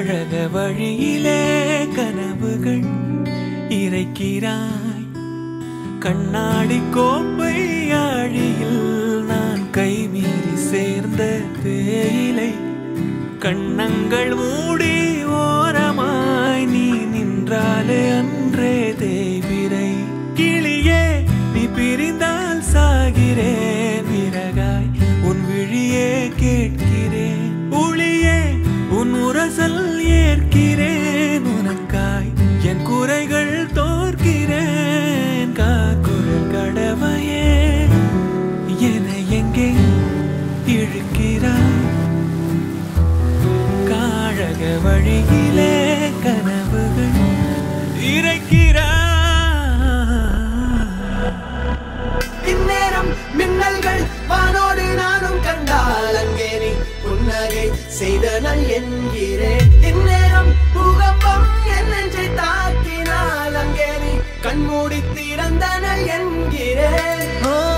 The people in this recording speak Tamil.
காழக வழியிலே கனவுகள் இறைக்கிறாய் கண்ணாடி கோப்பை ஆழியில் நான் கைமீறி சேர்ந்த தேயிலை கண்ணங்கள் மூடி ஓரமாய் நீ நின்றாலே அன்றே தேய்பிரை கிளியே நீ பிரிந்தால் சாகிறேன் விறகாய் உன் விழியே கேட்கிறேன் ஒளியே உன் உரசல் ஏற்கிறேன் உனக்காய் என் குறைகள் தோற்கிறேன் காக்குரல் கடவையே என எங்கே இழுக்கிறாய் காழக வழியிலே கனவுகள் இறைக்கிறாய் இந்நேரம் மின்னல்கள் வானோடு நானும் கண்டால் அங்கே நீ புன்னகை செய்தனல் என்கிறேன் இந்நேரம் பூகம்பம் என் நெஞ்சை தாக்கினால் அங்கே நீ கண்மூடி திறந்தனல் என்கிறேன் ஓ